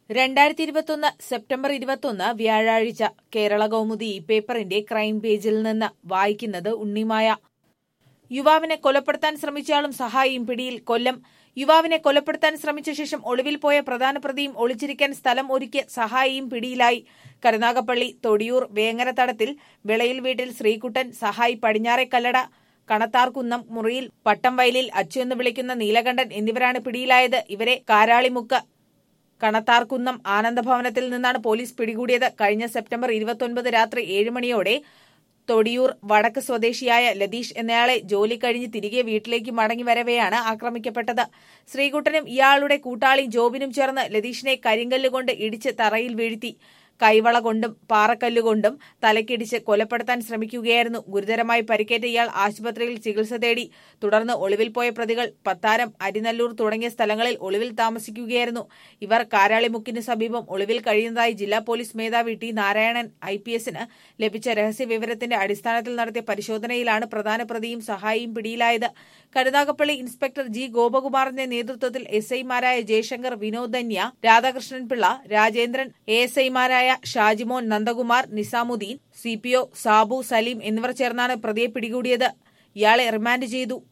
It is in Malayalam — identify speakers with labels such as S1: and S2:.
S1: രണ്ടായിരത്തി ഇരുപത്തൊന്ന് സെപ്റ്റംബർ ഇരുപത്തൊന്ന് വ്യാഴാഴ്ച കേരള കൗമുദി പേപ്പറിന്റെ ക്രൈം പേജിൽ നിന്ന് വായിക്കുന്നത് ഉണ്ണിമായ യുവാവിനെ കൊലപ്പെടുത്താൻ ശ്രമിച്ചയാളും സഹായിയും പിടിയിൽ കൊല്ലം യുവാവിനെ കൊലപ്പെടുത്താൻ ശ്രമിച്ച ശേഷം ഒളിവിൽ പോയ പ്രധാന പ്രതിയും ഒളിച്ചിരിക്കാൻ സ്ഥലം ഒരുക്കിയ സഹായിയും പിടിയിലായി കരുനാഗപ്പള്ളി തൊടിയൂർ വേങ്ങര തടത്തിൽ വിളയിൽ വീട്ടിൽ ശ്രീകുട്ടൻ സഹായി പടിഞ്ഞാറെ കല്ലട കണത്താർകുന്നം മുറിയിൽ പട്ടംവയലിൽ അച്ചു എന്ന് വിളിക്കുന്ന നീലകണ്ഠൻ എന്നിവരാണ് പിടിയിലായത് ഇവരെ കാരാളിമുക്ക് കണത്താർകുന്നം ആനന്ദഭവനത്തിൽ നിന്നാണ് പോലീസ് പിടികൂടിയത് കഴിഞ്ഞ സെപ്റ്റംബർ ഇരുപത്തൊൻപത് രാത്രി ഏഴ് മണിയോടെ തൊടിയൂർ വടക്ക് സ്വദേശിയായ ലതീഷ് എന്നയാളെ ജോലി കഴിഞ്ഞ് തിരികെ വീട്ടിലേക്ക് മടങ്ങി വരവെയാണ് ആക്രമിക്കപ്പെട്ടത് ശ്രീകുട്ടനും ഇയാളുടെ കൂട്ടാളി ജോബിനും ചേർന്ന് ലതീഷിനെ കരിങ്കല്ലുകൊണ്ട് ഇടിച്ച് തറയിൽ വീഴ്ത്തി കൈവള കൊണ്ടും പാറക്കല്ലുകൊണ്ടും തലക്കിടിച്ച് കൊലപ്പെടുത്താൻ ശ്രമിക്കുകയായിരുന്നു ഗുരുതരമായി പരിക്കേറ്റ ഇയാൾ ആശുപത്രിയിൽ ചികിത്സ തേടി തുടർന്ന് ഒളിവിൽ പോയ പ്രതികൾ പത്താരം അരിനല്ലൂർ തുടങ്ങിയ സ്ഥലങ്ങളിൽ ഒളിവിൽ താമസിക്കുകയായിരുന്നു ഇവർ കാരാളിമുക്കിന് സമീപം ഒളിവിൽ കഴിയുന്നതായി ജില്ലാ പോലീസ് മേധാവി ടി നാരായണൻ ഐ പി എസിന് ലഭിച്ച രഹസ്യ വിവരത്തിന്റെ അടിസ്ഥാനത്തിൽ നടത്തിയ പരിശോധനയിലാണ് പ്രധാന പ്രതിയും സഹായിയും പിടിയിലായത് കരുനാഗപ്പള്ളി ഇൻസ്പെക്ടർ ജി ഗോപകുമാറിന്റെ നേതൃത്വത്തിൽ എസ് ഐമാരായ ജയശങ്കർ വിനോദ് ധന്യ രാധാകൃഷ്ണൻ പിള്ള രാജേന്ദ്രൻ എ എസ് ഐമാരായ Shajimon Nandakumar Nizamuddin C P O Sabu Saleem എന്നിവർ ചേർന്നാണ് പ്രതിയെ പിടികൂടിയത് ഇയാളെ റിമാൻഡ് ചെയ്തു